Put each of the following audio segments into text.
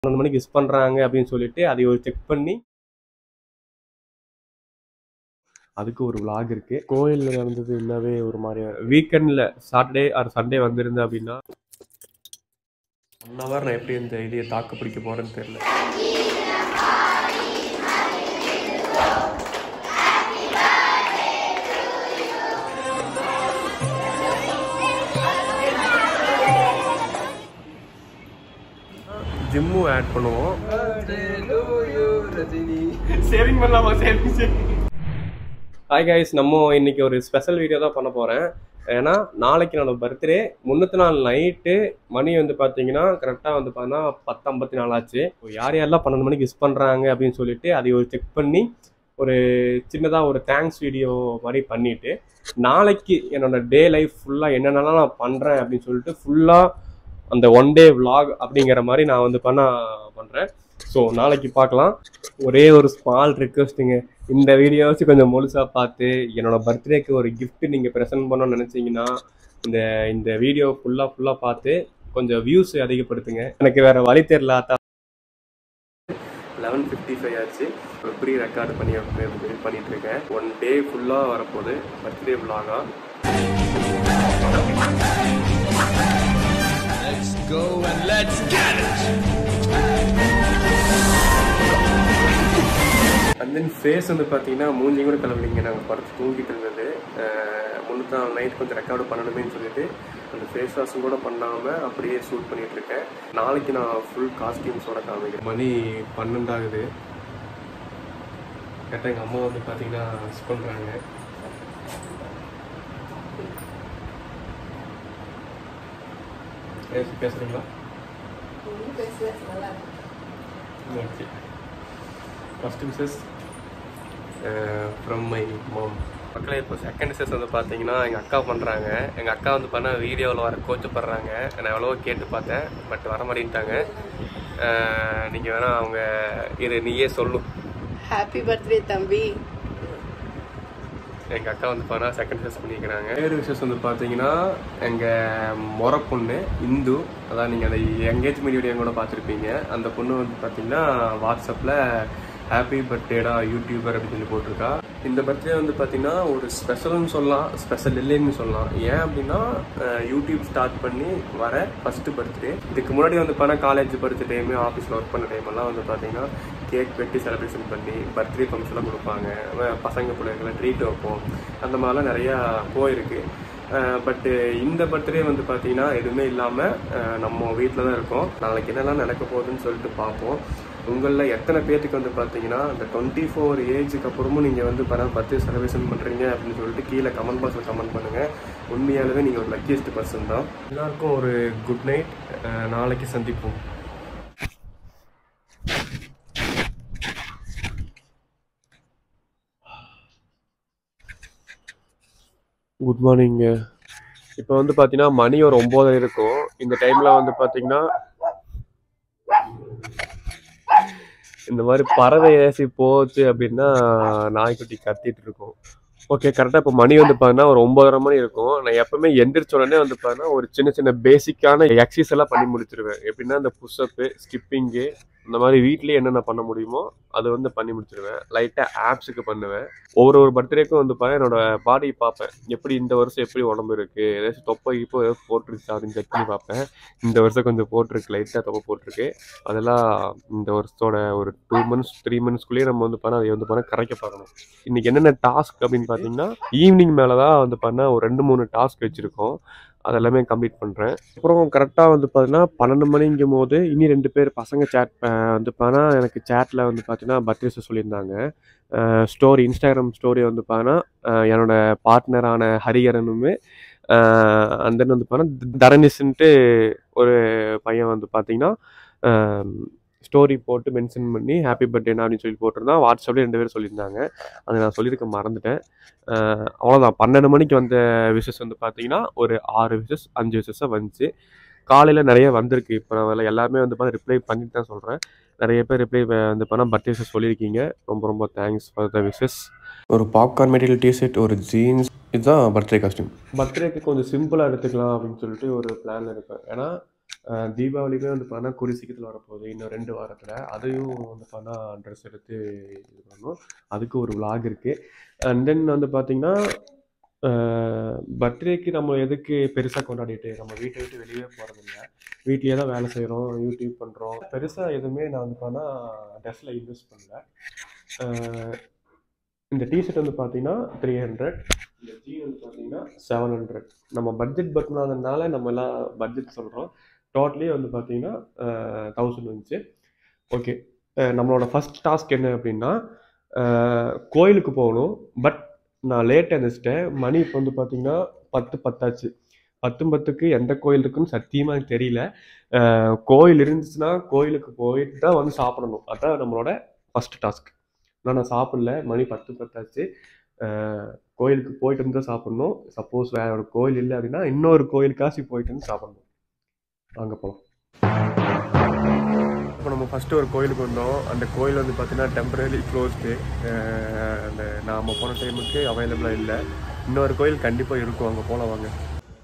பன்னெண்டு மணிக்கு விஷ் பண்ணுறாங்க அப்படின்னு சொல்லிட்டு அதை ஒரு செக் பண்ணி அதுக்கு ஒரு vlog இருக்கு கோயிலில் நடந்தது என்னவே ஒரு மாதிரி வீக்கெண்டில் சாட்டர்டே ஆர் சண்டே வந்திருந்தேன் அப்படின்னா ஒன் ஹவர் நான் எப்படி இந்த இதையை தாக்கு பிடிக்க போகிறேன்னு தெரியல ஜிம்மும் ஆட் பண்ணுவோம் சேவிங் பண்ணலாமா சேவிங் ஹாய் கைஸ் நம்ம இன்னைக்கு ஒரு ஸ்பெஷல் வீடியோ தான் பண்ண போகிறேன் ஏன்னா நாளைக்கு என்னோட பர்த்டே முன்னூற்றி நாள் நைட்டு மணி வந்து பார்த்தீங்கன்னா கரெக்டாக வந்து பார்த்தீங்கன்னா பத்து ஐம்பத்தி நாலு ஆச்சு இப்போ யார் யாரெல்லாம் பன்னெண்டு மணிக்கு விஷ் பண்ணுறாங்க அப்படின்னு சொல்லிட்டு அதை ஒரு செக் பண்ணி ஒரு சின்னதாக ஒரு தேங்க்ஸ் வீடியோ மாதிரி பண்ணிட்டு நாளைக்கு என்னோட டே லைஃப் ஃபுல்லாக என்னென்னலாம் நான் பண்ணுறேன் அப்படின்னு சொல்லிட்டு ஃபுல்லாக அந்த ஒன் டே vlog அப்படிங்கிற மாதிரி நான் வந்து பண்ண பண்ணுறேன் ஸோ நாளைக்கு பார்க்கலாம் ஒரே ஒரு ஸ்மால் ரிக்வஸ்ட்டுங்க இந்த வீடியோஸ் கொஞ்சம் முழுசாக பார்த்து என்னோட பர்த்டேக்கு ஒரு gift நீங்கள் ப்ரெசென்ட் பண்ணணும்னு நினச்சிங்கன்னா இந்த இந்த வீடியோ ஃபுல்லாக ஃபுல்லாக பார்த்து கொஞ்சம் வியூஸ் அதிகப்படுத்துங்க எனக்கு வேற வழி தெரியல லெவன் ஃபிஃப்டி ஃபைவ் ஆச்சு ஒரு ப்ரீ ரெக்கார்டு பண்ணி பண்ணிட்டு இருக்கேன் ஒன் டே ஃபுல்லாக வரப்போகுது பர்த்டே vlog-ஆ Let's go and let's get it! And then face வந்து பார்த்தீங்கன்னா மூஞ்சி கூட கிளம்பலிங்க நாங்கள் படுத்து தூங்கிட்டு இருந்தது முன்னூற்றி நாள் நைட் கொஞ்சம் ரெக்கார்டு பண்ணணுமேன்னு சொல்லிட்டு அந்த ஃபேஸ் வாஷும் கூட பண்ணாமல் அப்படியே ஷூட் பண்ணிட்டு இருக்கேன் நாளைக்கு நான் ஃபுல் காஸ்டியூம்ஸோட காமிக்கிறேன் மணி பன்னெண்டாகுது கரெக்டாக எங்கள் அம்மா வந்து பார்த்தீங்கன்னா மிஸ் பண்ணுறாங்க பேசுகிறீங்களா okay first wishes from my mom மக்களே இப்போ செகண்ட் மிஸ்ஸஸ் வந்து பார்த்தீங்கன்னா எங்கள் அக்கா பண்ணுறாங்க எங்கள் அக்கா வந்து பண்ண வீடியோவில் வர கோச்சப்படுறாங்க நான் எவ்வளவோ கேட்டு பார்த்தேன் பட் வர மாட்டேன்ட்டாங்க நீங்கள் வேணால் அவங்க இது நீயே சொல்லும் ஹாப்பி பர்த்டே தம்பி எங்கள் அக்கா வந்து பார்த்தா செகண்ட் விஷஸ் பண்ணிக்கிறாங்க தேர்ட் விஷஸ் வந்து பார்த்தீங்கன்னா எங்கள் முறை பொண்ணு இந்து அதான் நீங்கள் அந்த எங்கேஜ்மெண்ட் வீடியோ கூட பார்த்துருப்பீங்க அந்த பொண்ணு வந்து பார்த்தீங்கன்னா வாட்ஸ்அப்பில் ஹாப்பி பர்த்டேடா யூடியூபர் அப்படின்னு சொல்லி போட்டிருக்கா இந்த பர்த்டே வந்து பார்த்தீங்கன்னா ஒரு ஸ்பெஷல்னு சொல்லலாம் ஸ்பெஷல் இல்லைன்னு சொல்லலாம் ஏன் அப்படின்னா அஹ், யூடியூப் ஸ்டார்ட் பண்ணி வர ஃபஸ்ட்டு பர்த்டே இதுக்கு முன்னாடி வந்து பார்த்தா காலேஜ் படித்த டைமு ஆஃபீஸில் ஒர்க் பண்ண டைம் எல்லாம் வந்து பார்த்தீங்கன்னா கேக் வெட்டி செலிப்ரேஷன் பண்ணி பர்த்டே ஃபங்க்ஷன்லாம் கொடுப்பாங்க அஹ் பசங்க பிள்ளைங்களை ட்ரீட் வைப்போம் அந்த மாதிரிலாம் நிறையா போயிருக்கு பட்டு இந்த பர்த்டே வந்து பார்த்தீங்கன்னா எதுவுமே இல்லாமல் நம்ம வீட்டில் தான் இருக்கோம் நாளைக்கு என்னெல்லாம் நடக்க போகுதுன்னு சொல்லிட்டு பார்ப்போம் உங்களில் எத்தனை பேர்த்துக்கு வந்து பார்த்தீங்கன்னா இந்த டுவெண்ட்டி ஃபோர் ஏஜுக்கு அப்புறமும் நீங்கள் வந்து பர பர்த்டே செலிப்ரேஷன் பண்ணுறீங்க அப்படின்னு சொல்லிட்டு கீழே கமெண்ட் பாக்ஸில் கமெண்ட் பண்ணுங்கள் உண்மையாலுமே நீங்கள் ஒரு லக்கியஸ்ட் பர்சன் தான் எல்லாருக்கும் ஒரு குட் நைட் நாளைக்கு சந்திப்போம் குட் மார்னிங்க இப்போ வந்து பார்த்தீங்கன்னா மணி ஒரு ஒம்பது இருக்கும் இந்த டைமில் வந்து பார்த்தீங்கன்னா இந்த மாதிரி பறவை ஏசி போச்சு அப்படின்னா நாய்க்குட்டி கத்திட்டு இருக்கும் ஓகே கரெக்டாக இப்போ மணி வந்து பார்த்தீங்கன்னா ஒரு ஒன்பதரை மணி இருக்கும் நான் எப்பவுமே எந்திரிச்ச உடனே வந்து பார்த்தீங்கன்னா ஒரு சின்ன சின்ன பேசிக்கான எக்ஸசைஸ் எல்லாம் பண்ணி முடிச்சிருவேன் எப்படின்னா இந்த புஷ்அப்பு ஸ்கிப்பிங்கு இந்த மாதிரி வீட்லயே என்னென்ன பண்ண முடியுமோ அது வந்து பண்ணி முடிச்சிருவேன் லைட்டாக ஆப்ஸுக்கு பண்ணுவேன் ஒவ்வொரு ஒரு பர்த்டேக்கும் வந்து பார்த்தா என்னோட பாடி பார்ப்பேன் எப்படி இந்த வருஷம் எப்படி உடம்பு இருக்கு ஏதாச்சும் தொப்பை இப்போ ஏதாவது போட்டுருச்சு அப்படின்னு செக் பண்ணி பார்ப்பேன் இந்த வருஷம் கொஞ்சம் போட்டிருக்கு லைட்டாக தொப்பை போட்டிருக்கு அதெல்லாம் இந்த வருஷத்தோட ஒரு டூ மந்த்ஸ் த்ரீ மந்த்ஸ்க்குள்ளேயே நம்ம வந்து பண்ண அதை வந்து பண்ண கரைக்க பார்க்கணும் இன்னைக்கு என்னென்ன டாஸ்க் அப்படின்னு பார்த்தீங்கன்னா ஈவினிங் மேலே தான் வந்து பண்ண ஒரு ரெண்டு மூணு டாஸ்க் வச்சுருக்கோம் அதெல்லாமே கம்ப்ளீட் பண்ணுறேன் அப்புறம் கரெக்டாக வந்து பார்த்தீங்கன்னா பன்னெண்டு மணிங்கும் போது இனி ரெண்டு பேர் பசங்க சேட் வந்து பார்த்தா எனக்கு சேட்டில் வந்து பார்த்தீங்கன்னா பர்த்டேஸ் சொல்லியிருந்தாங்க ஸ்டோரி இன்ஸ்டாகிராம் ஸ்டோரி வந்து பார்த்தீங்கன்னா அஹ் என்னோட பார்ட்னரான ஹரிஹரனுமே அந்த தென் வந்து பார்த்தீங்கன்னா தரணிஸ்ன்ட்டு ஒரு பையன் வந்து பார்த்தீங்கன்னா ஸ்டோரி போட்டு மென்ஷன் பண்ணி ஹாப்பி பர்த்டேனா அப்படின்னு சொல்லி போட்டிருந்தான் வாட்ஸ்அப்லேயே ரெண்டு பேரும் சொல்லியிருந்தாங்க அதை நான் சொல்லியிருக்க மறந்துட்டேன் அஹ் அவ்வளோதான் பன்னெண்டு மணிக்கு வந்த விஷஸ் வந்து பார்த்தீங்கன்னா ஒரு ஆறு விஷஸ் அஞ்சு விஷஸாக வந்துச்சு காலையில் நிறைய வந்திருக்கு இப்போ நான் அதில் எல்லாமே வந்து பார்த்தா ரிப்ளை பண்ணிட்டு தான் சொல்கிறேன் நிறைய பேர் ரிப்ளை வந்து பண்ணால் பர்த்டே விஷஸ் சொல்லியிருக்கீங்க ரொம்ப ரொம்ப தேங்க்ஸ் ஃபார் த விஷஸ் ஒரு பாப்கார்ன் மெட்டீரியல் டிஷர்ட் ஒரு ஜீன்ஸ் இதுதான் பர்த்டே காஸ்டியூம் பர்த்டேக்கு கொஞ்சம் சிம்பிளாக எடுத்துக்கலாம் அப்படின்னு சொல்லிட்டு ஒரு பிளான் இருப்பேன் ஏன்னா அஹ் தீபாவளியுமே வந்து பார்த்தீங்கன்னா குறி சீக்கிரத்தில் வரப்போகுது இன்னும் ரெண்டு வாரத்தில் அதையும் வந்து பார்த்தீங்கன்னா ட்ரெஸ் எடுத்து இது பண்ணணும் அதுக்கு ஒரு vlog இருக்குது அண்ட் தென் வந்து பார்த்தீங்கன்னா பர்த்டேக்கு நம்ம எதுக்கு பெருசாக கொண்டாடிட்டு நம்ம வீட்டை விட்டு வெளியே போகிறதில்ல வீட்லேயே தான் வேலை செய்கிறோம் யூடியூப் பண்ணுறோம் பெருசாக எதுவுமே நான் வந்து பார்த்தா ட்ரெஸ்ஸில் இன்வெஸ்ட் பண்ணல அஹ் இந்த டிஷர்ட் வந்து பார்த்தீங்கன்னா த்ரீ ஹண்ட்ரட் இந்த ஜீ வந்து பார்த்தீங்கன்னா செவன் ஹண்ட்ரட் நம்ம பட்ஜெட் பட்டினதுனால நம்ம எல்லாம் பட்ஜெட் சொல்கிறோம் டோட்டலி வந்து பார்த்தீங்கன்னா தௌசண்ட் வந்துச்சு ஓகே நம்மளோட ஃபஸ்ட் டாஸ்க் என்ன அப்படின்னா அஹ் கோயிலுக்கு போகணும் பட் நான் லேட் எழுந்திரிச்சிட்டேன் மணி இப்போ வந்து பார்த்தீங்கன்னா பத்து பத்தாச்சு பத்து பத்துக்கு எந்த கோயில் இருக்குன்னு சத்தியமாக எனக்கு தெரியல அஹ் கோயில் இருந்துச்சுன்னா கோயிலுக்கு போயிட்டு தான் வந்து சாப்பிடணும் அதான் நம்மளோட ஃபஸ்ட் டாஸ்க் ஆனால் நான் சாப்பிடல மணி பத்து பத்தாச்சு அஹ் கோயிலுக்கு போயிட்டு வந்து தான் சாப்பிடணும் சப்போஸ் வேற ஒரு கோயில் இல்லை அப்படின்னா இன்னொரு கோயிலுக்காசி போயிட்டு வந்து சாப்பிடணும் வாங்க போகலாம் இப்போ நம்ம ஃபஸ்ட்டு ஒரு கோயிலுக்கு வந்தோம் அந்த கோயில் வந்து பார்த்தீங்கன்னா டெம்பரரி க்ளோஸ்டு அந்த நாம் போன டைமுக்கு அவைலபிளாக இல்லை இன்னொரு கோயில் கண்டிப்பாக இருக்கும் அங்கே போகலாம் வாங்க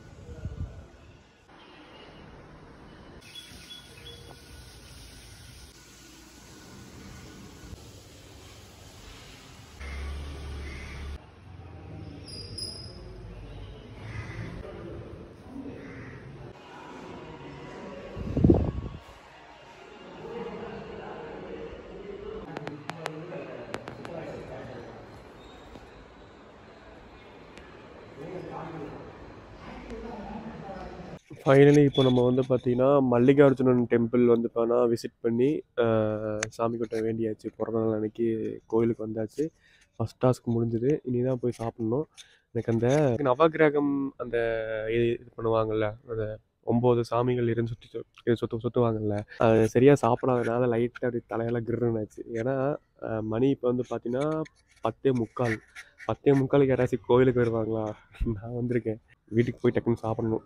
ஃபைனலி இப்போ நம்ம வந்து பார்த்தீங்கன்னா மல்லிகார்ஜுனன் டெம்பிள் வந்து பார்த்தா விசிட் பண்ணி அஹ், சாமி கிட்ட வேண்டியாச்சு பிறந்த நாள் அன்னைக்கு கோயிலுக்கு வந்தாச்சு ஃபஸ்ட் டாஸ்க் முடிஞ்சுது இனி தான் போய் சாப்பிட்ணும் எனக்கு அந்த நவகிரகம் அந்த இது இது பண்ணுவாங்கல்ல அந்த ஒம்பது சாமிகள் இருந்து சுற்றி சு- சுத்து சுற்றுவாங்கல்ல அது சரியாக சாப்பிடாதனால லைட்டாக அப்படி தலையெல்லாம் கிருன்னாச்சு ஏன்னா அஹ், மணி இப்போ வந்து பார்த்தீங்கன்னா பத்தே முக்கால் பத்தே முக்காலுக்கு யாராச்சும் கோயிலுக்கு வருவாங்களா நான் வந்திருக்கேன் வீட்டுக்கு போய் டக்குன்னு சாப்பிடணும்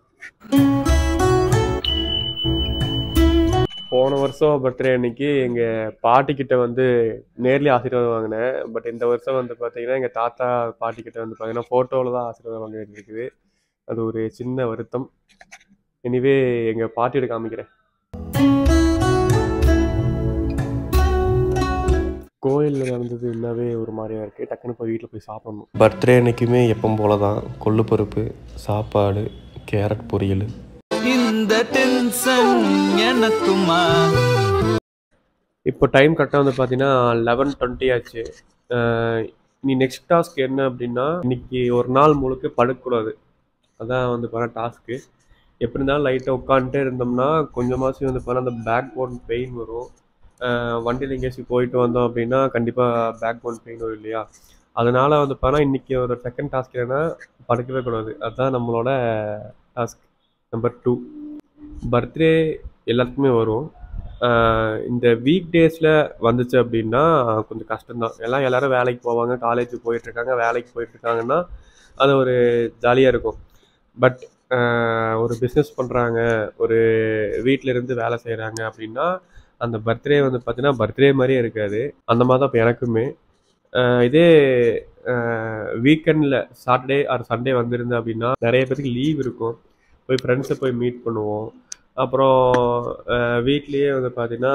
போன வருஷம் பர்த்டே அன்னைக்கு எங்கள் பாட்டிக்கிட்ட வந்து நேர்லேயே ஆசீர்வாதம் வாங்கினேன் பட் இந்த வருஷம் வந்து பார்த்தீங்கன்னா எங்கள் தாத்தா பாட்டிக்கிட்ட வந்து பார்த்தீங்கன்னா ஃபோட்டோவில் தான் ஆசீர்வாதம் வாங்க வேண்டியிருக்குது அது ஒரு சின்ன வருத்தம் எனிவே எங்கள் பாட்டியோட காமிக்கிறேன் கோயிலில் நடந்தது இன்னவே ஒரு மாதிரியா இருக்குது டக்குன்னு போய் வீட்டில் போய் சாப்பிடணும் பர்த்டே அன்னைக்குமே எப்பவும் போல தான் கொள்ளு பருப்பு சாப்பாடு கேரட் பொரியல் இந்த டென்ஷன் எனக்குமா இப்போ டைம் கரெக்டாக வந்து பார்த்தீங்கன்னா லெவன் டுவெண்ட்டி ஆச்சு அஹ் நீ நெக்ஸ்ட் டாஸ்க் என்ன அப்படின்னா இன்னைக்கு ஒரு நாள் முழுக்க படுக்கக்கூடாது அதான் வந்து பண்ண டாஸ்க்கு எப்படி இருந்தாலும் லைட்டாக உட்காந்துட்டே இருந்தோம்னா கொஞ்சமாச்சும் வந்து பண்ண அந்த பேக் போன் பெயின் வரும் அஹ் வண்டியில் எங்கேயாச்சும் போயிட்டு வந்தோம் அப்படின்னா கண்டிப்பாக பேக் போன் பெயின் வரும் இல்லையா அதனால வந்து பார்த்தா இன்னைக்கு ஒரு செகண்ட் டாஸ்க் என்னன்னா படுக்கவே கூடாது அதுதான் நம்மளோட டாஸ்க் நம்பர் டூ பர்த்டே எல்லாத்துக்குமே வரும் ஆஹ் இந்த வீக் டேஸில் வந்துச்சு அப்படின்னா கொஞ்சம் கஷ்டம்தான் எல்லாம் எல்லாரும் வேலைக்கு போவாங்க காலேஜ் போயிட்டுருக்காங்க வேலைக்கு போயிட்டுருக்காங்கன்னா அது ஒரு ஜாலியாக இருக்கும் பட் ஒரு பிஸ்னஸ் பண்ணுறாங்க ஒரு வீட்டில் இருந்து வேலை செய்கிறாங்க அப்படின்னா அந்த பர்த்டே வந்து பார்த்தீங்கன்னா பர்த்டே மாதிரியே இருக்காது அந்த மாதிரி தான் இப்போ எனக்குமே ஆஹ் இதே வீக்கெண்டில் சாட்டர்டே ஆர் சண்டே வந்திருந்தேன் அப்படின்னா நிறைய பேருக்கு லீவ் இருக்கும் போய் ஃப்ரெண்ட்ஸை போய் மீட் பண்ணுவோம் அப்புறம் வீட்லேயே வந்து பார்த்தீங்கன்னா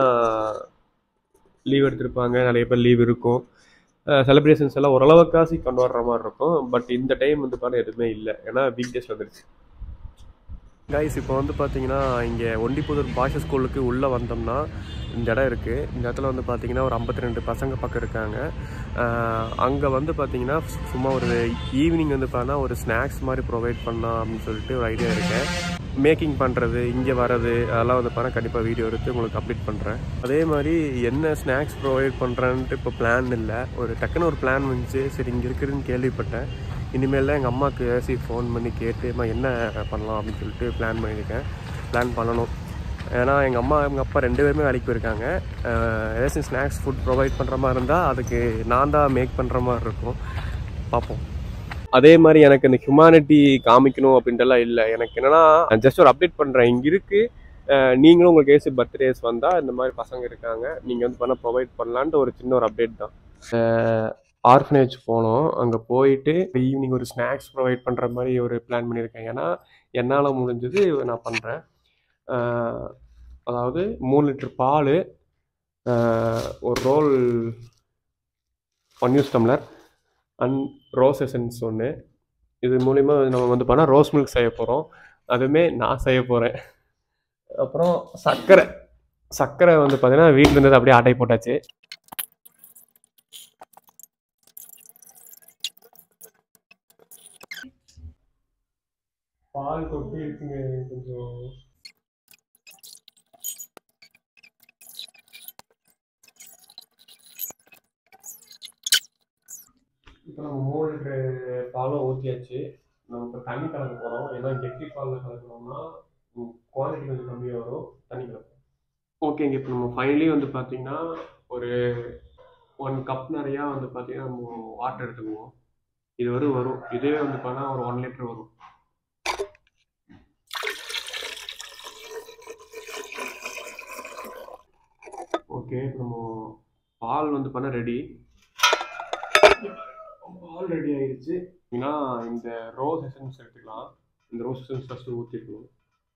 லீவ் எடுத்திருப்பாங்க நிறைய பேர் லீவ் இருக்கும் செலிப்ரேஷன்ஸ் எல்லாம் ஓரளவுக்காசி கொண்டாடுற மாதிரி இருக்கும் பட் இந்த டைம் வந்து பார்த்தா எதுவுமே இல்லை ஏன்னா வீக் டேஸ் வந்துருச்சு கைஸ் இப்போ வந்து பார்த்தீங்கன்னா இங்கே ஒண்டிப்புதூர் பாய்ஸ் ஸ்கூலுக்கு உள்ளே வந்தோம்னா இந்த இடம் இருக்குது இந்த இடத்துல வந்து பார்த்தீங்கன்னா ஒரு ஐம்பத்தி ரெண்டு பசங்க பக்கம் இருக்காங்க அங்கே வந்து பார்த்தீங்கன்னா சும்மா ஒரு ஈவினிங் வந்து பார்த்தா ஒரு ஸ்நாக்ஸ் மாதிரி ப்ரொவைட் பண்ணலாம் அப்படின்னு சொல்லிட்டு ஒரு ஐடியா இருக்கேன் மேக்கிங் பண்ணுறது இங்கே வர்றது அதெல்லாம் வந்து பார்த்தா கண்டிப்பாக வீடியோ எடுத்து உங்களுக்கு அப்டேட் பண்ணுறேன் அதே மாதிரி என்ன ஸ்நாக்ஸ் ப்ரொவைட் பண்ணுறேன்ட்டு இப்போ பிளான் இல்லை ஒரு டக்குன்னு ஒரு பிளான் வந்துச்சு சரி இங்கே இருக்குதுன்னு கேள்விப்பட்டேன் இனிமேல் தான் எங்கள் அம்மாவுக்கு ஏதாச்சும் ஃபோன் பண்ணி கேட்டு அம்மா என்ன பண்ணலாம் அப்படின்னு சொல்லிட்டு பிளான் பண்ணியிருக்கேன் பிளான் பண்ணணும் ஏன்னா எங்கள் அம்மா எங்கள் அப்பா ரெண்டு பேருமே வேலைக்கு போயிருக்காங்க அஹ் ஏதாச்சும் ஸ்நாக்ஸ் ஃபுட் ப்ரொவைட் பண்ணுற மாதிரி இருந்தால் அதுக்கு நான் தான் மேக் பண்ணுற மாதிரி இருக்கும் பார்ப்போம் அதே மாதிரி எனக்கு இந்த ஹியூமானிட்டி காமிக்கணும் அப்படின்ட்டுலாம் இல்லை எனக்கு என்னன்னா ஜஸ்ட் ஒரு அப்டேட் பண்ணுறேன் இங்கே இருக்குது நீங்களும் உங்களுக்கு ஏசி பர்த்டேஸ் வந்தால் இந்த மாதிரி பசங்க இருக்காங்க நீங்கள் வந்து பண்ண ப்ரொவைட் பண்ணலான்ட்டு ஒரு சின்ன ஒரு அப்டேட் தான் ஆர்ஃபனேஜ் போனோம் அங்கே போயிட்டு ஈவினிங் ஒரு ஸ்நாக்ஸ் ப்ரொவைட் பண்ணுற மாதிரி ஒரு பிளான் பண்ணியிருக்கேன் ஏன்னா என்னால் முடிஞ்சது நான் பண்ணுறேன் ஆஹ், அதாவது மூணு லிட்டர் பால் ஒரு roll one use tumbler and rose essence ஒன்று இது மூலிமா நம்ம வந்து பண்ணால் ரோஸ் மில்க் செய்ய போகிறோம் அதுவுமே நான் செய்ய போகிறேன் அப்புறம் சர்க்கரை சர்க்கரை வந்து பார்த்தீங்கன்னா வீட்டில் இருந்தது அப்படியே ஆட்டை போட்டாச்சு பால் கொட்டி இருக்குங்க கொஞ்சம் இப்போ நம்ம மூணு லிட்டரு பாலும் ஊற்றியாச்சு நம்ம இப்போ தண்ணி கலக்க போகிறோம் ஏன்னா கெட்டி பாலில் கலக்கணும்னா குவாலிட்டி கொஞ்சம் கம்மியாக வரும் தண்ணி கலப்போம் ஓகேங்க இப்போ நம்ம ஃபைனலி வந்து பார்த்தீங்கன்னா ஒரு ஒன் கப் நிறையா வந்து பார்த்தீங்கன்னா நம்ம வாட்டர் எடுத்துக்குவோம் இது வரும் வரும் இதுவே வந்து பார்த்தா ஒரு ஒன் லிட்டர் வரும் ஓகே இப்போ நம்ம பால் வந்து பண்ண ரெடி பால் ரெடி ஆயிடுச்சு ஏன்னா இந்த ரோஸ் எசன்ஸ் எடுத்துக்கலாம் இந்த ரோஸ் எசன்ஸ் ஃபஸ்ட்டு ஊற்றிக்கணும்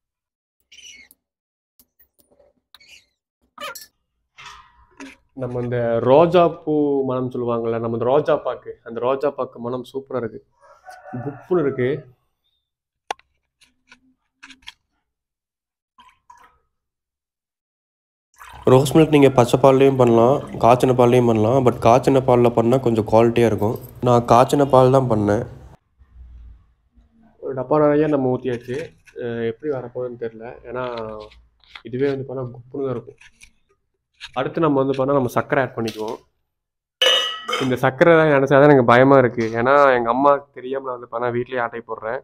நம்ம இந்த ரோஜா பூ மனம் சொல்லுவாங்கல்ல நம்ம இந்த ரோஜா பாக்கு அந்த ரோஜா பாக்கு மனம் சூப்பராக இருக்கு புப்புன்னு இருக்கு ரோஸ் மில்க் நீங்கள் பச்சை பால்லையும் பண்ணலாம் காய்ச்சின பால்லையும் பண்ணலாம் பட் காய்ச்சின பாலில் பண்ணால் கொஞ்சம் குவாலிட்டியாக இருக்கும் நான் காய்ச்சின பால் தான் பண்ணேன் ஒரு டப்பா நிறைய நம்ம ஊற்றியாச்சு எப்படி வரப்போகுதுன்னு தெரில ஏன்னா இதுவே வந்து பண்ணால் குப்புன்னு தான் இருக்கும் அடுத்து நம்ம வந்து பண்ணால் நம்ம சர்க்கரை ஆட் பண்ணிக்குவோம் இந்த சர்க்கரை நினச்சா தான் எனக்கு பயமாக இருக்குது ஏன்னா எங்கள் அம்மா தெரியாமல் நான் வந்து பண்ணால் வீட்லேயே ஆட்டை போடுறேன்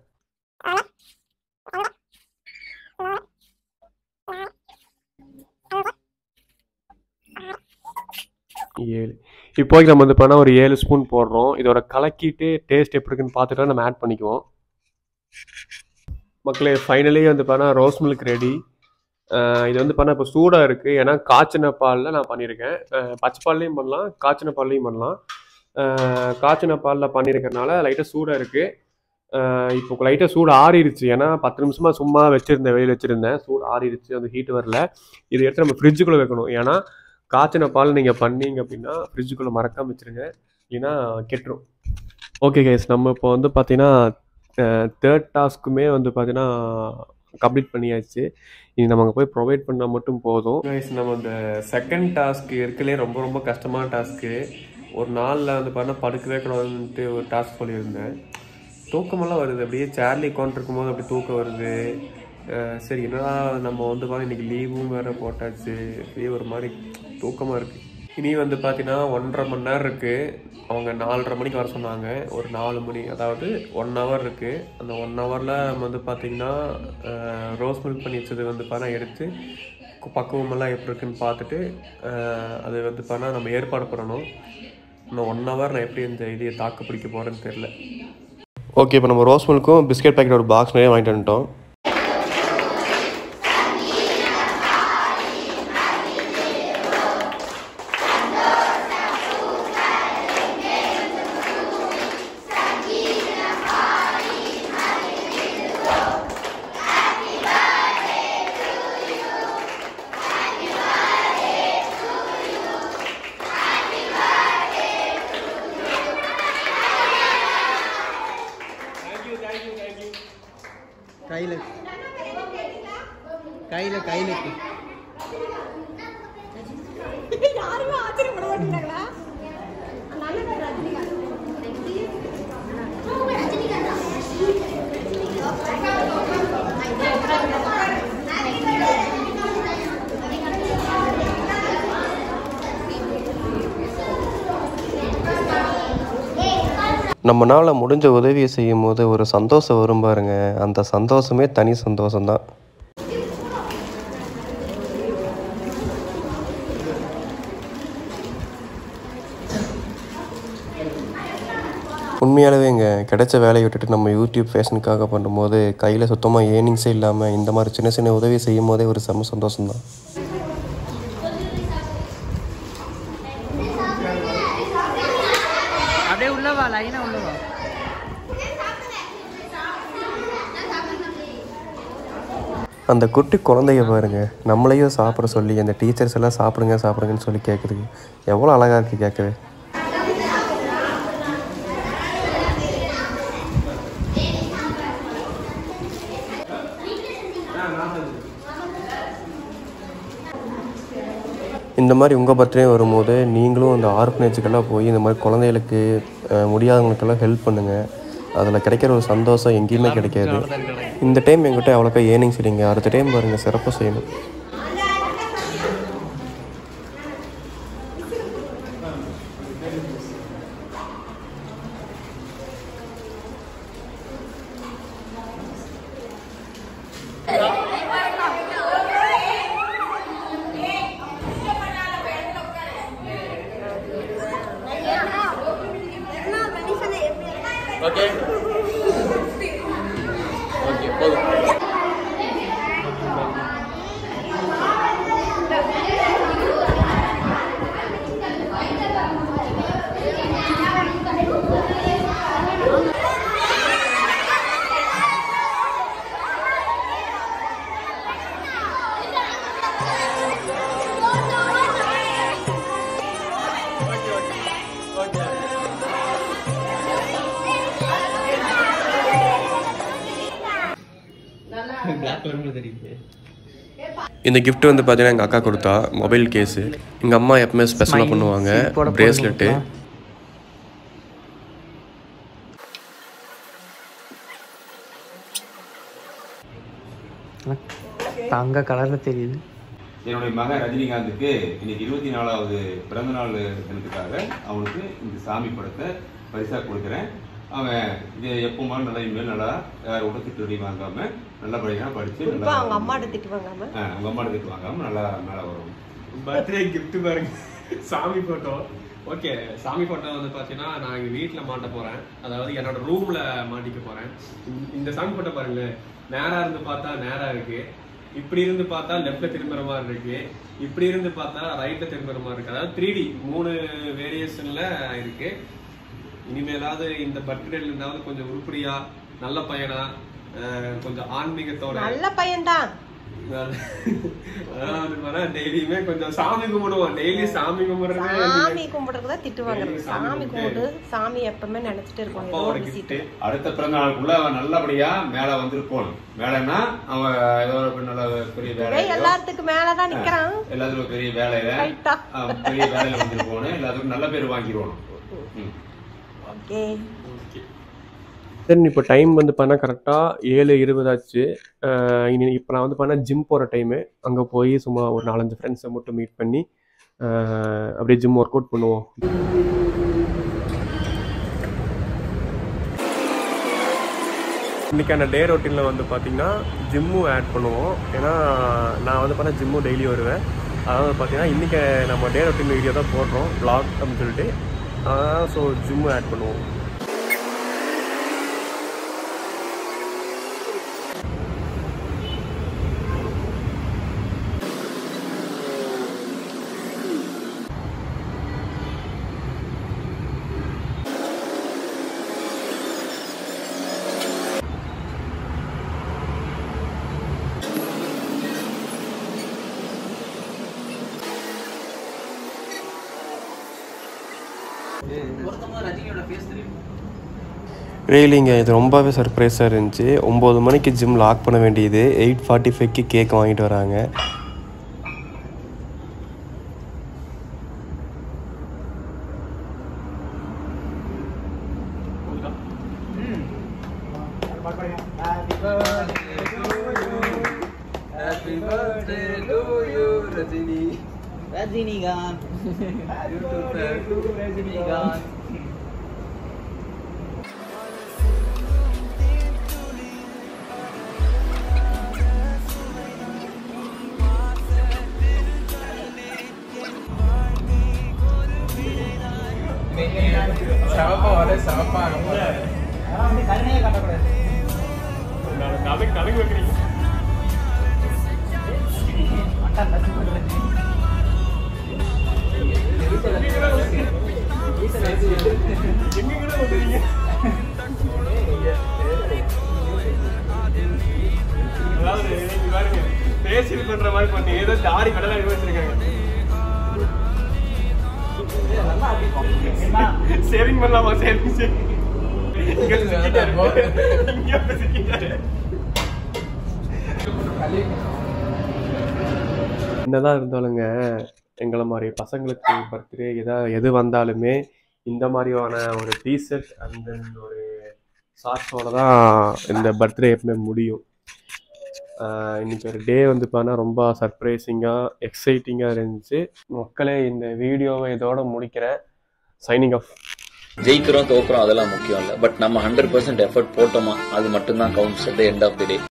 ஏழு இப்போதைக்கு நம்ம வந்து பண்ணால் ஒரு ஏழு ஸ்பூன் போடுறோம் இதோட கலக்கிட்டு டேஸ்ட் எப்படி இருக்குன்னு பார்த்துட்டு நம்ம ஆட் பண்ணிக்குவோம் மக்களே ஃபைனலி வந்து பண்ணால் ரோஸ் மில்க் ரெடி இது வந்து பண்ணால் இப்போ சூடாக இருக்குது ஏன்னா காய்ச்சின பாலில் நான் பண்ணியிருக்கேன் அஹ் பச்சை பால்லையும் பண்ணலாம் காய்ச்சின பால்லையும் பண்ணலாம் அஹ் காய்ச்சின பாலில் பண்ணியிருக்கறனால லைட்டாக சூடாக இருக்குது இப்போ லைட்டாக சூடு ஆறிடுச்சு ஏன்னா பத்து நிமிஷமாக சும்மா வச்சுருந்தேன் வெளியில் வச்சுருந்தேன் சூடு ஆறிடுச்சு அந்த ஹீட் வரல இது எடுத்து நம்ம ஃப்ரிட்ஜுக்குள்ளே வைக்கணும் ஏன்னா காய்ச்சின பால் நீங்கள் பண்ணீங்க அப்படின்னா ஃப்ரிட்ஜுக்குள்ளே மறக்காம வச்சுருங்க இல்லைன்னா கெட்டுரும் ஓகே கைஸ் நம்ம இப்போ வந்து பார்த்தீங்கன்னா தேர்ட் டாஸ்க்குமே வந்து பார்த்தீங்கன்னா கம்ப்ளீட் பண்ணியாச்சு இது நம்ம அங்கே போய் ப்ரொவைட் பண்ணால் மட்டும் போதும் கைஸ் நம்ம இந்த செகண்ட் டாஸ்க் இருக்கலே ரொம்ப ரொம்ப கஷ்டமான டாஸ்க்கு ஒரு நாளில் வந்து பார்த்தீங்கன்னா படுக்கவே கூடாதுன்ட்டு ஒரு டாஸ்க் சொல்லியிருந்தேன் தூக்கமெல்லாம் வருது அப்படியே சேர்லி உட்காந்துருக்கும் போது அப்படி தூக்கம் வருது அஹ் சரி என்னடா நம்ம வந்து பார்த்தா இன்னைக்கு லீவும் வேறு போட்டாச்சு அப்படியே ஒரு மாதிரி தூக்கமாக இருக்குது இனி வந்து பார்த்தீங்கன்னா ஒன்றரை மணி நேரம் இருக்குது அவங்க நாலரை மணிக்கு வர சொன்னாங்க ஒரு நாலு மணி அதாவது ஒன் ஹவர் இருக்குது அந்த ஒன் ஹவரில் நம்ம வந்து பார்த்திங்கன்னா ரோஸ் மில்க் பண்ணி வச்சது வந்து பார்த்தா எடுத்து கு- பக்குவமெல்லாம் எப்படி இருக்குன்னு பார்த்துட்டு அஹ், அது வந்து பார்த்தா நம்ம ஏற்பாடு பண்ணணும் இன்னும் ஒன் ஹவர் நான் எப்படி இந்த இதையை தாக்கு பிடிக்க போகிறேன்னு தெரில ஓகே இப்போ நம்ம ரோஸ் மில்க்கும் பிஸ்கெட் பேக்கெட் ஒரு பாக்ஸ் நிறைய வாங்கிட்டு வந்துட்டோம் கையில் கையில் கையில் யாருமே ஆச்சரியப்பட மாட்டேங்கிறாங்களா நம்மனால முடிஞ்ச உதவியை செய்யும் போது ஒரு சந்தோஷம் வரும் பாருங்க அந்த சந்தோஷமே தனி சந்தோஷம்தான் உண்மையாகவேங்க கிடைச்ச வேலையை விட்டுட்டு நம்ம யூடியூப் ஃபேஷனுக்காக பண்ணும்போது கையில் சுத்தமாக ஏர்னிங்ஸே இல்லாமல் இந்த மாதிரி சின்ன சின்ன உதவி செய்யும் போதே ஒரு செம சந்தோஷம்தான் அப்படியே உள்ளவா லைனா உள்ளவா அந்த குட்டி குழந்தைய பாருங்க நம்மளையும் சாப்பிட சொல்லி அந்த டீச்சர்ஸ் எல்லாம் சாப்பிடுங்க சாப்பிடுங்கன்னு சொல்லி கேட்குதுங்க எவ்வளோ அழகாக இருக்குது கேட்கவே இந்த மாதிரி உங்கள் பர்த்டே வரும்போது நீங்களும் அந்த ஆர்ஃபனேஜுக்கெல்லாம் போய் இந்த மாதிரி குழந்தைகளுக்கு அஹ், முடியாதவங்களுக்கெல்லாம் ஹெல்ப் பண்ணுங்கள் அதில் கிடைக்கிற ஒரு சந்தோஷம் எங்கேயுமே கிடைக்காது இந்த டைம் எங்கிட்ட அவ்வளோக்கா ஏர்னிங்ஸ் இல்லைங்க அடுத்த டைம் பாருங்கள் சிறப்பாக செய்யணும் இந்த gift வந்து பார்த்தீங்கன்னா எங்கள் அக்கா கொடுத்தா மொபைல் கேஸு எங்கள் அம்மா எப்பவுமே ஸ்பெஷலாக பண்ணுவாங்க பிரேஸ்லெட்டு தங்க கலர்ல தெரியுது என்னுடைய மகன் ரஜினிகாந்துக்கு இன்னைக்கு இருபத்தி நாலாவது பிறந்த நாள் தினத்துக்காக அவனுக்கு இந்த சாமி படத்தை பரிசா கொடுக்குறேன் அவன் இது எப்பவுமே நல்லா இனிமேல் நல்லா யார் கூட திட்டு வாங்காம நல்லா படிக்கிறான் படிச்சு நல்லா அவங்க அம்மாட்ட திட்டு வாங்காம ஆ, உங்க அம்மா திட்டு வாங்காம நல்லா மேலே வரும் பர்த்டே கிஃப்ட் பாருங்க சாமி போட்டோ ஓகே சாமி போட்டோ வந்து பார்த்தீங்கன்னா நான் எங்கள் வீட்டில் மாட்ட போகிறேன் அதாவது என்னோட ரூமில் மாட்டிக்க போகிறேன் இந்த சாமி போட்டோ பாருங்களேன் நேராக இருந்து பார்த்தா நேராக இருக்கு இப்படி இருந்து பார்த்தா லெஃப்ட்ல திரும்புற மாதிரி இருக்கு இப்படி இருந்து பார்த்தா ரைட்ல திரும்புற மாதிரி இருக்கு அதாவது த்ரீ டி மூணு வேரியேஷன்ல இருக்கு இனிமேலாவது இந்த பர்த்டேல இருந்தாவது கொஞ்சம் உருப்படியா நல்ல பையனா அஹ், கொஞ்சம் ஆன்மீகத்தோட நல்ல பையன்தான் அதாவது பாரு, டெய்லியுமே கொஞ்சம் சாமி கும்பிடுவோம் டெய்லி சாமி கும்பிடுறது சாமி கும்பிடுறதுக்கு தான் திட்டு வாங்குறது சாமி சாமி கும்பிட்டு சாமி எப்பவுமே நினைச்சிட்டு இருக்கோம் ஏதோ அப்பாவோட ஒரு கிஃப்ட் விஷயத்தை. அடுத்த பிறந்த நாளுக்குள்ள அவன் நல்லபடியா மேல வந்திருக்கோம் மேலன்னா அவன் ஏதோ ஒரு நல்ல பெரிய இதே வேலை எல்லாத்துக்கும் மேலதான் நிக்கிறான் எல்லாத்துக்கும் பெரிய வேலையில ரைட்டா அவன் பெரிய வேலையில வந்திருக்கோன்னு எல்லாத்துக்கும் நல்ல பேர் வாங்கிடுவோம் ம் ஓகே தென் இப்போ டைம் வந்து பண்ணால் கரெக்டாக ஏழு இருபதாச்சு அஹ் இனி இப்போ நான் வந்து பண்ணால் ஜிம் போகிற டைமு அங்கே போய் சும்மா ஒரு நாலஞ்சு ஃப்ரெண்ட்ஸை மட்டும் மீட் பண்ணி அஹ் அப்படியே ஜிம் ஒர்க் அவுட் பண்ணுவோம் இன்றைக்கான டே ரொட்டீனில் வந்து பார்த்திங்கன்னா ஜிம்மும் ஆட் பண்ணுவோம் ஏன்னா நான் வந்து பார்த்தா ஜிம்மும் டெய்லி வருவேன் அதாவது பார்த்தீங்கன்னா இன்றைக்கி நம்ம டே ரொட்டீன் வீடியோ தான் போடுறோம் vlog அப்படின்னு சொல்லிட்டு ஸோ ஜிம்மும் ஆட் பண்ணுவோம் ரியலிங்க இது ரொம்பவே சர்ப்ரைஸாக இருந்துச்சு ஒம்பது மணிக்கு ஜிம் லாக் பண்ண வேண்டியது எயிட் ஃபார்ட்டி ஃபைவ்க்கு கேக் வாங்கிட்டு வராங்க ரஜினிகாந்த் ரஜினிகாந்த் அதாவது இங்க பாருங்க ஃபேஷியல் பண்ற மாதிரி பண்ணி ஏதோ தாடி கடலை வச்சிருக்காங்க சேவிங் பண்ணலாமா சேவிங் இங்க சிக்கிட்டாரு இங்க சிக்கிட்டாரு என்னதான் இருந்தாலுங்க எங்களை மாதிரி பசங்களுக்கு பர்த்டே எதா எது வந்தாலுமே இந்த மாதிரியான ஒரு டீஷர்ட் அண்ட் தென் ஒரு ஷார்ட்ஸோட தான் இந்த பர்த்டே எப்பவுமே முடியும் ஆஹ் இன்னைக்கு ஒரு டே வந்து பார்த்தா ரொம்ப சர்ப்ரைசிங்காக எக்ஸைட்டிங்காக இருந்துச்சு மக்களே இந்த வீடியோவை இதோட முடிக்கிறேன் சைனிங் ஆஃப் ஜெயிக்கிறோம் தோக்குறோம் அதெல்லாம் முக்கியம் இல்லை பட் நம்ம ஹண்ட்ரட் பர்சன்ட் எஃபர்ட் போட்டோமா அது மட்டும்தான் counts at end of the day